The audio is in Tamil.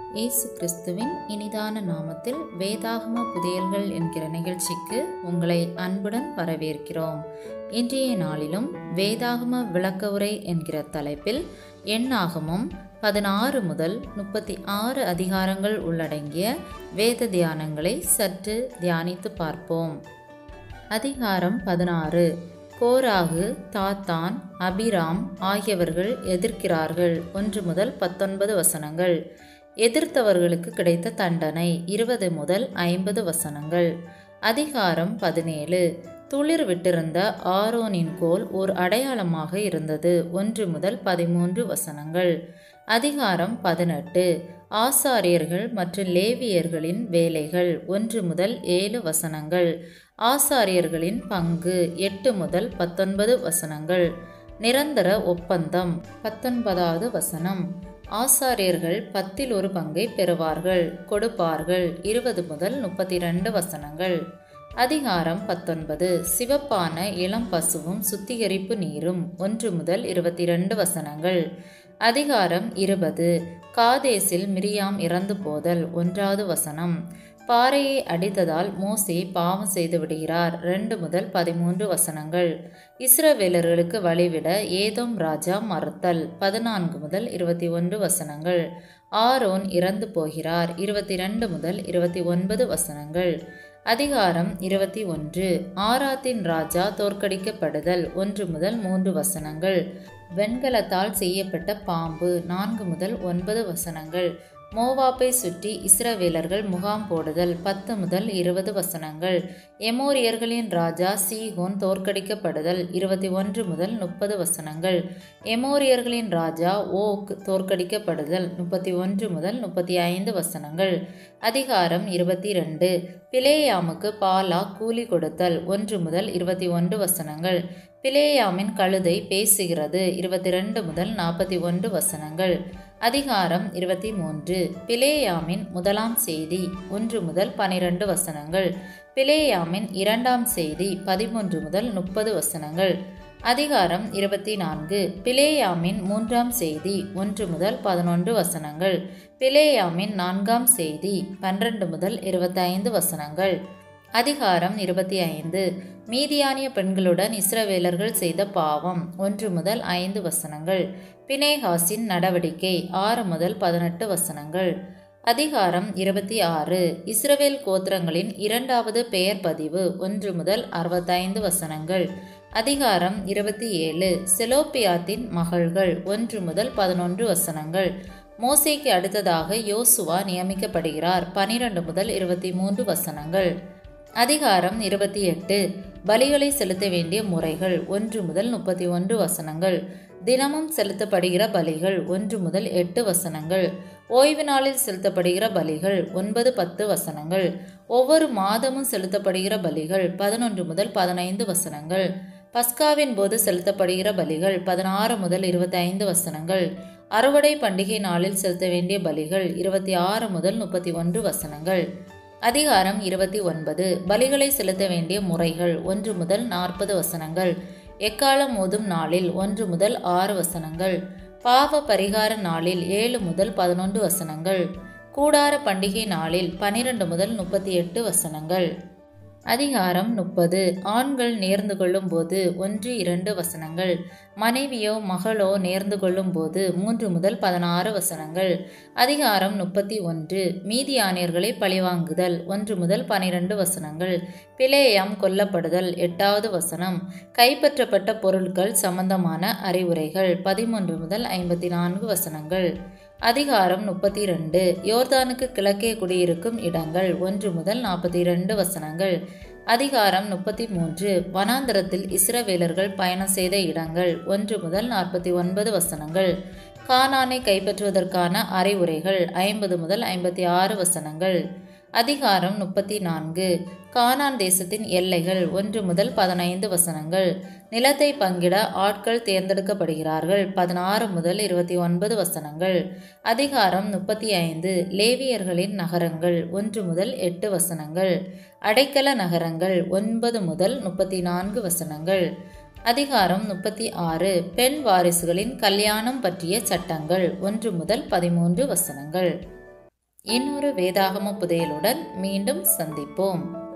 இயேசு கிறிஸ்துவின் இனிதான நாமத்தில் வேதாகம புதையல்கள் என்கிற நிகழ்ச்சிக்கு உங்களை அன்புடன் வரவேற்கிறோம் இன்றைய நாளிலும் வேதாகம விளக்க உரை என்கிற தலைப்பில் எண்ணாகமும் பதினாறு முதல் முப்பத்தி ஆறு அதிகாரங்கள் உள்ளடங்கிய வேத தியானங்களை சற்று தியானித்து பார்ப்போம் அதிகாரம் பதினாறு கோராகு தாத்தான் அபிராம் ஆகியவர்கள் எதிர்க்கிறார்கள் ஒன்று முதல் பத்தொன்பது வசனங்கள் எதிர்த்தவர்களுக்கு கிடைத்த தண்டனை இருபது முதல் ஐம்பது வசனங்கள் அதிகாரம் பதினேழு துளிர் விட்டிருந்த ஆரோனின் கோல் ஓர் அடையாளமாக இருந்தது ஒன்று முதல் பதிமூன்று வசனங்கள் அதிகாரம் பதினெட்டு ஆசாரியர்கள் மற்றும் லேவியர்களின் வேலைகள் ஒன்று முதல் ஏழு வசனங்கள் ஆசாரியர்களின் பங்கு எட்டு முதல் பத்தொன்பது வசனங்கள் நிரந்தர ஒப்பந்தம் பத்தொன்பதாவது வசனம் ஆசாரியர்கள் பத்தில் ஒரு பங்கை பெறுவார்கள் கொடுப்பார்கள் இருபது முதல் முப்பத்தி ரெண்டு வசனங்கள் அதிகாரம் பத்தொன்பது சிவப்பான இளம் பசுவும் சுத்திகரிப்பு நீரும் ஒன்று முதல் இருபத்தி ரெண்டு வசனங்கள் அதிகாரம் இருபது காதேசில் மிரியாம் இறந்து போதல் ஒன்றாவது வசனம் பாறையை அடித்ததால் மோசே பாவம் செய்து விடுகிறார் ரெண்டு முதல் பதிமூன்று வசனங்கள் இஸ்ரவேலர்களுக்கு வழிவிட ஏதோம் ராஜா மறுத்தல் பதினான்கு முதல் இருபத்தி ஒன்று வசனங்கள் ஆரோன் இறந்து போகிறார் இருபத்தி ரெண்டு முதல் இருபத்தி ஒன்பது வசனங்கள் அதிகாரம் இருபத்தி ஒன்று ஆராத்தின் ராஜா தோற்கடிக்கப்படுதல் ஒன்று முதல் மூன்று வசனங்கள் வெண்கலத்தால் செய்யப்பட்ட பாம்பு நான்கு முதல் ஒன்பது வசனங்கள் மோவாப்பை சுற்றி இஸ்ரவேலர்கள் முகாம் போடுதல் பத்து முதல் இருபது வசனங்கள் எமோரியர்களின் ராஜா சீகோன் தோற்கடிக்கப்படுதல் இருபத்தி ஒன்று முதல் முப்பது வசனங்கள் எமோரியர்களின் ராஜா ஓக் தோற்கடிக்கப்படுதல் முப்பத்தி ஒன்று முதல் முப்பத்தி ஐந்து வசனங்கள் அதிகாரம் இருபத்தி ரெண்டு பிளேயாமுக்கு பாலா கூலி கொடுத்தல் ஒன்று முதல் இருபத்தி ஒன்று வசனங்கள் பிளேயாமின் கழுதை பேசுகிறது இருபத்தி ரெண்டு முதல் நாற்பத்தி ஒன்று வசனங்கள் அதிகாரம் இருபத்தி மூன்று பிளேயாமின் முதலாம் செய்தி ஒன்று முதல் பனிரெண்டு வசனங்கள் பிளேயாமின் இரண்டாம் செய்தி பதிமூன்று முதல் முப்பது வசனங்கள் அதிகாரம் இருபத்தி நான்கு பிளேயாமின் மூன்றாம் செய்தி ஒன்று முதல் பதினொன்று வசனங்கள் பிளேயாமின் நான்காம் செய்தி பன்னிரண்டு முதல் இருபத்தைந்து வசனங்கள் அதிகாரம் இருபத்தி ஐந்து மீதியானிய பெண்களுடன் இஸ்ரவேலர்கள் செய்த பாவம் ஒன்று முதல் ஐந்து வசனங்கள் பினேகாசின் நடவடிக்கை ஆறு முதல் பதினெட்டு வசனங்கள் அதிகாரம் இருபத்தி ஆறு இஸ்ரவேல் கோத்திரங்களின் இரண்டாவது பெயர் பதிவு ஒன்று முதல் அறுபத்தைந்து வசனங்கள் அதிகாரம் இருபத்தி ஏழு செலோப்பியாத்தின் மகள்கள் ஒன்று முதல் பதினொன்று வசனங்கள் மோசேக்கு அடுத்ததாக யோசுவா நியமிக்கப்படுகிறார் பனிரெண்டு முதல் இருபத்தி மூன்று வசனங்கள் அதிகாரம் இருபத்தி எட்டு பலிகளை செலுத்த வேண்டிய முறைகள் ஒன்று முதல் முப்பத்தி ஒன்று வசனங்கள் தினமும் செலுத்தப்படுகிற பலிகள் ஒன்று முதல் எட்டு வசனங்கள் ஓய்வு நாளில் செலுத்தப்படுகிற பலிகள் ஒன்பது பத்து வசனங்கள் ஒவ்வொரு மாதமும் செலுத்தப்படுகிற பலிகள் பதினொன்று முதல் பதினைந்து வசனங்கள் பஸ்காவின் போது செலுத்தப்படுகிற பலிகள் பதினாறு முதல் இருபத்தி ஐந்து வசனங்கள் அறுவடை பண்டிகை நாளில் செலுத்த வேண்டிய பலிகள் இருபத்தி ஆறு முதல் முப்பத்தி ஒன்று வசனங்கள் அதிகாரம் இருபத்தி ஒன்பது பலிகளை செலுத்த வேண்டிய முறைகள் ஒன்று முதல் நாற்பது வசனங்கள் எக்காலம் மோதும் நாளில் ஒன்று முதல் ஆறு வசனங்கள் பாவ பரிகார நாளில் ஏழு முதல் பதினொன்று வசனங்கள் கூடார பண்டிகை நாளில் பனிரெண்டு முதல் முப்பத்தி எட்டு வசனங்கள் அதிகாரம் முப்பது ஆண்கள் நேர்ந்து கொள்ளும் போது ஒன்று இரண்டு வசனங்கள் மனைவியோ மகளோ நேர்ந்து கொள்ளும் போது மூன்று முதல் பதினாறு வசனங்கள் அதிகாரம் முப்பத்தி ஒன்று மீதியானியர்களை பழிவாங்குதல் ஒன்று முதல் பனிரெண்டு வசனங்கள் பிளேயாம் கொல்லப்படுதல் எட்டாவது வசனம் கைப்பற்றப்பட்ட பொருட்கள் சம்பந்தமான அறிவுரைகள் பதிமூன்று முதல் ஐம்பத்தி நான்கு வசனங்கள் அதிகாரம் முப்பத்தி ரெண்டு யோர்தானுக்கு கிழக்கே குடியிருக்கும் இடங்கள் ஒன்று முதல் நாற்பத்தி இரண்டு வசனங்கள் அதிகாரம் முப்பத்தி மூன்று வனாந்தரத்தில் இஸ்ரவேலர்கள் பயணம் செய்த இடங்கள் ஒன்று முதல் நாற்பத்தி ஒன்பது வசனங்கள் கானானை கைப்பற்றுவதற்கான அறிவுரைகள் ஐம்பது முதல் ஐம்பத்தி ஆறு வசனங்கள் அதிகாரம் முப்பத்தி நான்கு கானான் தேசத்தின் எல்லைகள் ஒன்று முதல் பதினைந்து வசனங்கள் நிலத்தை பங்கிட ஆட்கள் தேர்ந்தெடுக்கப்படுகிறார்கள் பதினாறு முதல் இருபத்தி ஒன்பது வசனங்கள் அதிகாரம் முப்பத்தி ஐந்து லேவியர்களின் நகரங்கள் ஒன்று முதல் எட்டு வசனங்கள் அடைக்கல நகரங்கள் ஒன்பது முதல் முப்பத்தி நான்கு வசனங்கள் அதிகாரம் முப்பத்தி ஆறு பெண் வாரிசுகளின் கல்யாணம் பற்றிய சட்டங்கள் ஒன்று முதல் பதிமூன்று வசனங்கள் இன்னொரு வேதாகம புதையலுடன் மீண்டும் சந்திப்போம்